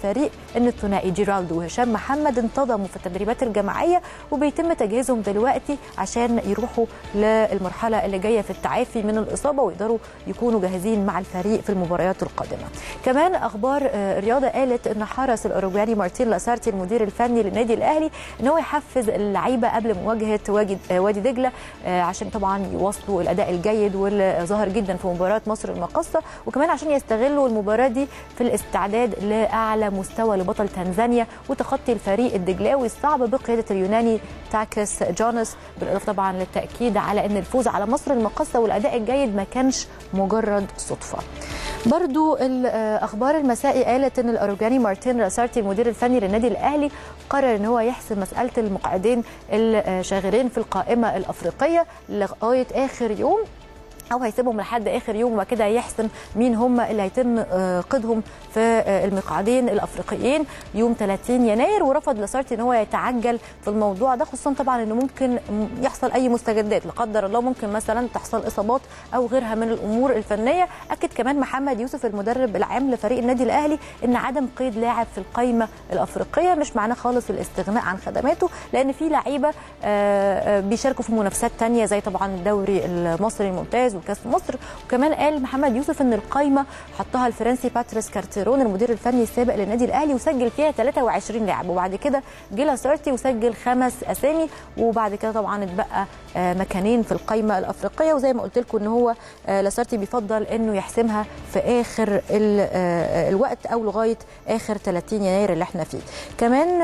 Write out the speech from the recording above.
الفريق ان الثنائي جيرالدو وهشام محمد انتظموا في التدريبات الجماعيه وبيتم تجهيزهم دلوقتي عشان يروحوا للمرحله اللي جايه في التعافي من الاصابه ويقدروا يكونوا جاهزين مع الفريق في المباريات القادمه. كمان اخبار الرياضه قالت ان حرص الاوروجواني مارتين لاسارتي المدير الفني للنادي الاهلي ان هو يحفز اللعيبه قبل مواجهه وادي دجله عشان طبعا يواصلوا الاداء الجيد واللي ظهر جدا في مباراه مصر المقاصه وكمان عشان يستغلوا المباراه دي في الاستعداد لاعلى مستوى لبطل تنزانيا وتخطي الفريق الدجلاوي الصعب بقياده اليوناني تاكس جونس بالاضافه طبعا للتاكيد على ان الفوز على مصر المقاصه والاداء الجيد ما كانش مجرد صدفه. برضو الاخبار المسائي قالت ان الاوروجاني مارتين راسارتي المدير الفني للنادي الاهلي قرر ان هو يحسم مساله المقعدين الشاغرين في القائمه الافريقيه لغايه اخر يوم او هيسيبهم لحد اخر يوم وبعد كده يحسم مين هم اللي هيتم قيدهم في المقعدين الافريقيين يوم 30 يناير ورفض لاسارتي ان هو يتعجل في الموضوع ده خصوصا طبعا انه ممكن يحصل اي مستجدات لا قدر الله ممكن مثلا تحصل اصابات او غيرها من الامور الفنيه اكد كمان محمد يوسف المدرب العام لفريق النادي الاهلي ان عدم قيد لاعب في القائمه الافريقيه مش معناه خالص الاستغناء عن خدماته لان في لعيبه بيشاركوا في منافسات ثانيه زي طبعا الدوري المصري الممتاز وكاس مصر وكمان قال محمد يوسف ان القائمه حطها الفرنسي باتريس كارتيرون المدير الفني السابق للنادي الاهلي وسجل فيها 23 لاعب وبعد كده جه لاسارتي وسجل خمس اسامي وبعد كده طبعا اتبقى مكانين في القائمه الافريقيه وزي ما قلت لكم ان هو لاسارتي بيفضل انه يحسمها في اخر الوقت او لغايه اخر 30 يناير اللي احنا فيه كمان